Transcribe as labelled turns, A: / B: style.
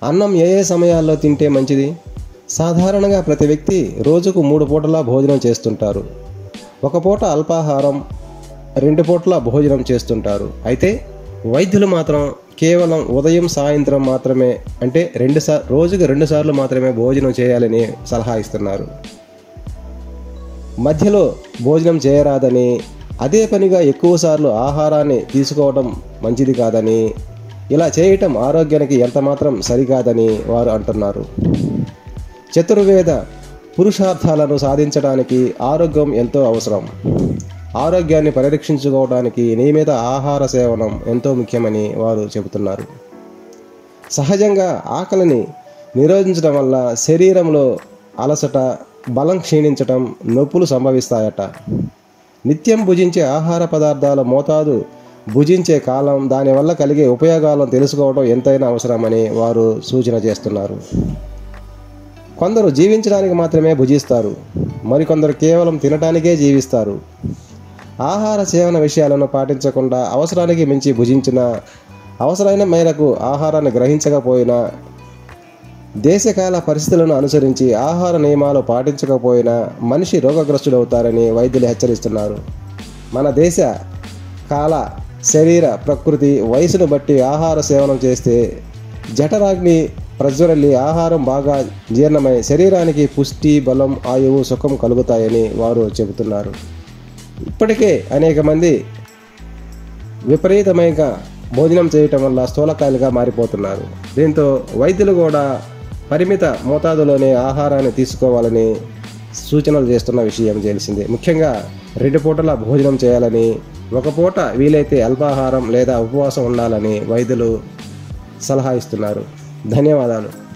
A: అన్నం ఏ ఏ సమయాల్లో తింటే మంచిది సాధారణంగా ప్రతి వ్యక్తి రోజుకు మూడు పూటలా భోజనం చేస్తుంటారు ఒక పూట అల్పాహారం రెండు పూట్ల భోజనం చేస్తుంటారు అయితే వైద్యులు మాత్రం కేవలం ఉదయం సాయంత్రం మాత్రమే అంటే రెండు సార్ రోజుకు రెండు సార్లు మాత్రమే భోజనం చేయాలని సలహా ఇస్తున్నారు మధ్యలో భోజనం చేయరాదని అదే పనిగా ఎక్కువసార్లు ఆహారాన్ని తీసుకోవడం మంచిది కాదని ఇలా చేయటం ఆరోగ్యానికి ఎంతమాత్రం సరికాదని వారు అంటున్నారు చతుర్వేద పురుషార్థాలను సాధించడానికి ఆరోగ్యం ఎంతో అవసరం ఆరోగ్యాన్ని పరిరక్షించుకోవడానికి నియమిత ఆహార సేవనం ఎంతో ముఖ్యమని వారు చెబుతున్నారు సహజంగా ఆకలిని నిరోధించడం వల్ల శరీరంలో అలసట బలం క్షీణించటం నొప్పులు సంభవిస్తాయట నిత్యం భుజించే ఆహార పదార్థాల మోతాదు భుజించే కాలం దానివల్ల కలిగే ఉపయోగాలను తెలుసుకోవడం ఎంతైనా అవసరమని వారు సూచన చేస్తున్నారు కొందరు జీవించడానికి మాత్రమే భుజిస్తారు మరికొందరు కేవలం తినటానికే జీవిస్తారు ఆహార సేవన విషయాలను పాటించకుండా అవసరానికి మించి భుజించిన అవసరమైన మేరకు ఆహారాన్ని గ్రహించకపోయినా దేశకాల పరిస్థితులను అనుసరించి ఆహార నియమాలు పాటించకపోయినా మనిషి రోగగ్రస్తుడవుతారని వైద్యులు హెచ్చరిస్తున్నారు మన దేశ కాల శరీర ప్రకృతి వయసును బట్టి ఆహార సేవనం చేస్తే జఠరాగ్ని ప్రజ్వరల్లి ఆహారం బాగా జీర్ణమై శరీరానికి పుష్టి బలం ఆయువు సుఖం కలుగుతాయని వారు చెబుతున్నారు ఇప్పటికే అనేక మంది విపరీతమైన భోజనం చేయటం వల్ల స్థూలకాయలుగా మారిపోతున్నారు దీంతో వైద్యులు కూడా పరిమిత మోతాదులోనే ఆహారాన్ని తీసుకోవాలని సూచనలు చేస్తున్న విషయం తెలిసిందే ముఖ్యంగా రెండు పూటల భోజనం చేయాలని ఒక పూట వీలైతే అల్పాహారం లేదా ఉపవాసం ఉండాలని వైద్యులు సలహా ఇస్తున్నారు ధన్యవాదాలు